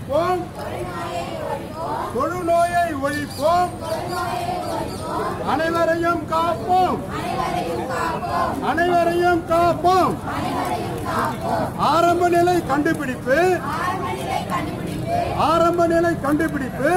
ஒழிப்போம் தொழுநோயை ஒழிப்போம் அனைவரையும் காப்போம் அனைவரையும் காப்போம் ஆரம்ப நிலை கண்டுபிடிப்பு ஆரம்ப நிலை கண்டுபிடிப்பு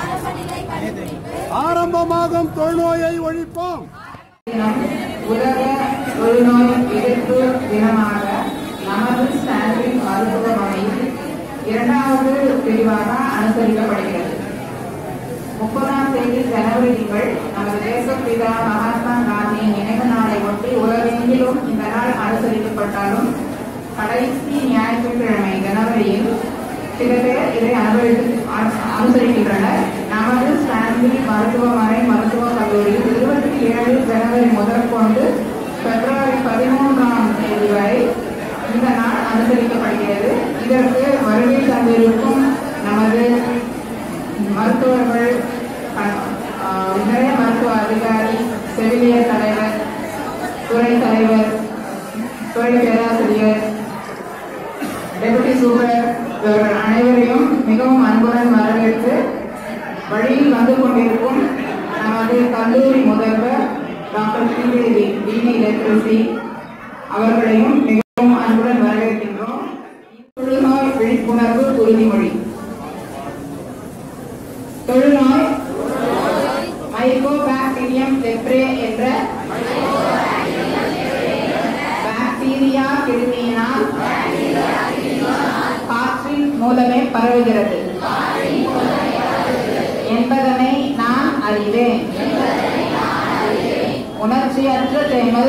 ஆரம்பமாகும் தொழுநோயை ஒழிப்போம் தினம் உலக தொழுநோய் எதிர்ப்பு தினமாக நமது ஸ்டான்லின் மருத்துவமனையில் இரண்டாவது பிரிவாக அனுசரிக்கப்படுகிறது முப்பதாம் தேதி ஜனவரி திங்கள் நமது தேசப்பிதா மகாத்மா காந்தியின் நினைவு நாளை ஒட்டி உலகெங்கிலும் இந்த நாள் அனுசரிக்கப்பட்டாலும் கடைசி ஞாயிற்றுக்கிழமை ஜனவரியில் சில பேர் இதை அனுபவித்து அனு- அனுசரிக்கின்றனர் நமது ஸ்டான்லி மருத்துவமனை மருத்துவக் கல்லூரியில் இருபத்தி ஏழு ஜனவரி முதல் கொண்டு பிப்ரவரி பதிமூன்றாம் தேதி வரை இந்த நாள் அனுசரிக்கப்படுகிறது இதற்கு வருகை தந்திருக்கும் நமது மருத்துவர்கள் அஹ், ஆஹ், நிறைய மருத்துவ அதிகாரி செவிலியர் தலைவர் துறை தலைவர் துறை பேராசிரியர் டெபுட்டி சூப்பர் இவர்கள் அனைவரையும் மிகவும் அன்புடன் வரவேற்று வழியில் வந்து கொண்டிருக்கும் நமது கல்லூரி முதல்வர் டாக்டர் ஸ்ரீதேவி டிடி எலக்ட்ரிசி அவர்களையும் மிகவும் அன்புடன் வரவேற்கின்றோம் தொழுநோய் விழிப்புணர்வு உறுதிமொழி தொழுநோய் மைக்கோபாக்டீரியம் லெப்ரே என்ற பாக்டீரியா கிருமியினால் காற்றின் மூலமே பரவுகிறது என்பதனை நான் அறிவேன் உணர்ச்சியற்ற தேமல்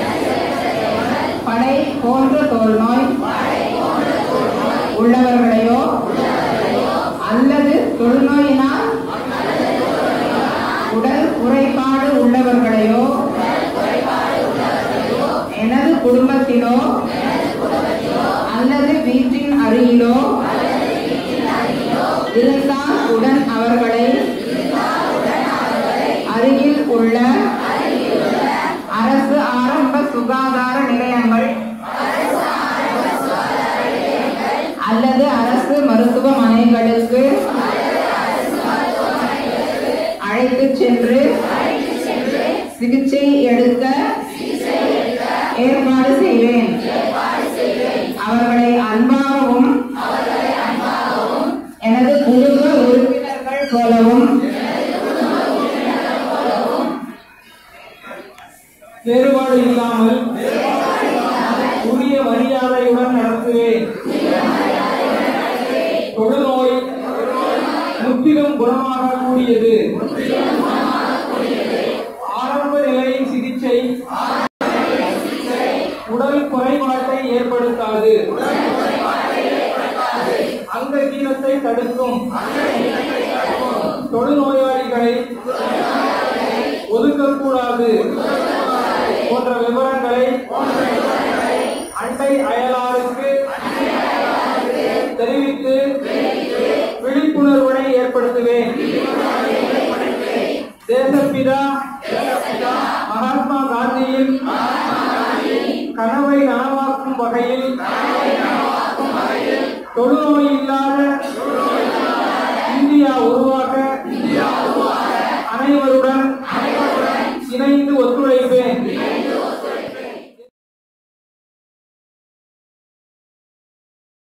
படை போன்ற தோல்நோய் உள்ளவர்களையோ அல்லது தொழுநோயினால் உடல் குறைபாடு உள்ளவர்களையோ எனது குடும்பத்திலோ அல்லது வீட்டின் அருகிலோ இருந்தால் உடன் அவர்களை அருகில் உள்ள அரசு ஆரம்ப சுகாதார நிலையங்கள் அல்லது அரசு மருத்துவமனைகளுக்கு அழைத்துச் சென்று சிகிச்சை எடுக்க ஏற்பாடு செய்வேன் அவர்களை அன்பாகவும் எனது குடும்ப உறுப்பினர்கள் போலவும் வேறுபாடு இல்லாமல் உரிய மரியாதையுடன் நடத்துவேன் தொழுநோய் முற்றிலும் குணமாக கூடியது ஆரம்ப நிலை சிகிச்சை உடல் குறைபாட்டை ஏற்படுத்தாது அங்ககீனத்தை தடுக்கும் தொழுநோயாளிகளை ஒதுக்கக்கூடாது போன்ற விவரங்களை அண்டை அயலாருக்கு தெரிவித்து விழிப்புணர்வுகளை ஏற்படுத்துவேன் தேசப்பிதா மகாத்மா காந்தியின் கனவை நனவாக்கும் வகையில் தொழுநோய் இல்லாத